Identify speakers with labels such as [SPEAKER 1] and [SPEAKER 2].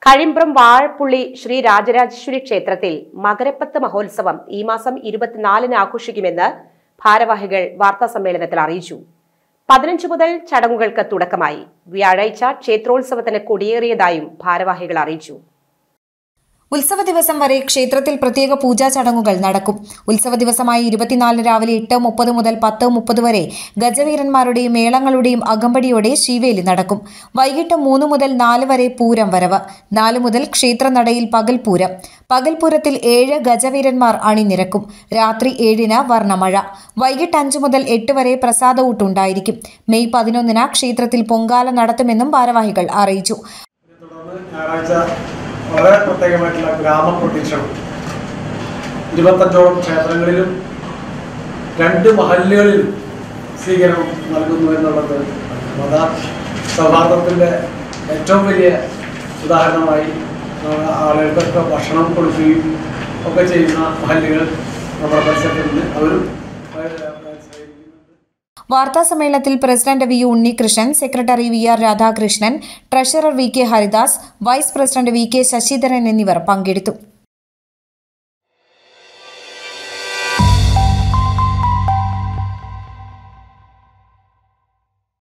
[SPEAKER 1] കഴിമ്പ്രം വാഴപ്പുള്ളി ശ്രീ രാജരാജേശ്വരി ക്ഷേത്രത്തിൽ മകരപ്പത്ത് മഹോത്സവം ഈ മാസം ഇരുപത്തിനാലിന് ആഘോഷിക്കുമെന്ന് ഭാരവാഹികൾ വാർത്താസമ്മേളനത്തിൽ അറിയിച്ചു പതിനഞ്ച് മുതൽ ചടങ്ങുകൾക്ക് തുടക്കമായി വ്യാഴാഴ്ച ക്ഷേത്രോത്സവത്തിന് കൊടിയേറിയതായും ഭാരവാഹികൾ അറിയിച്ചു
[SPEAKER 2] ഉത്സവ ദിവസം വരെ ക്ഷേത്രത്തിൽ പ്രത്യേക പൂജാ ചടങ്ങുകൾ നടക്കും ഉത്സവ ദിവസമായ ഇരുപത്തിനാലിന് രാവിലെ എട്ട് മുപ്പത് മുതൽ പത്ത് മുപ്പത് വരെ ഗജവീരന്മാരുടെയും മേളങ്ങളുടെയും അകമ്പടിയോടെ ശിവേലി നടക്കും വൈകിട്ട് മൂന്ന് മുതൽ നാല് വരെ പൂരം വരവ് നാല് മുതൽ ക്ഷേത്രനടയിൽ പകൽപൂരം പകൽപൂരത്തിൽ ഏഴ് ഗജവീരന്മാർ അണിനിരക്കും രാത്രി ഏഴിന് വർണ്ണമഴ വൈകിട്ട് അഞ്ച് മുതൽ എട്ട് വരെ പ്രസാദഊട്ടുണ്ടായിരിക്കും മെയ് പതിനൊന്നിന് ക്ഷേത്രത്തിൽ പൊങ്കാല നടത്തുമെന്നും ഭാരവാഹികൾ അറിയിച്ചു
[SPEAKER 3] തുടർന്ന് ഞായറാഴ്ച വളരെ പ്രത്യേകമായിട്ടുള്ള ഗ്രാമപ്രദക്ഷിണം ഇരുപത്തഞ്ചോളം ക്ഷേത്രങ്ങളിലും രണ്ട് മഹല്ലുകളിലും സ്വീകരണം നൽകുന്നു എന്നുള്ളത് മത സൗഹാർദ്ദത്തിൻ്റെ ഏറ്റവും വലിയ ഉദാഹരണമായി ആ, ആളുകൾക്കൊക്കെ ഭക്ഷണം കൊടുക്കുകയും ഒക്കെ ചെയ്യുന്ന മഹല്ലുകൾ നമ്മുടെ പരിസരത്തുണ്ട് അവരും ആ, സഹകരിക്കുന്നുണ്ട്
[SPEAKER 2] വാർത്താ സമ്മേളനത്തിൽ president V Unnikrishnan secretary V R Radhakrishnan treasurer V K Haridas vice president V K Sasidharan എന്നിവർ പങ്കെടുത്തു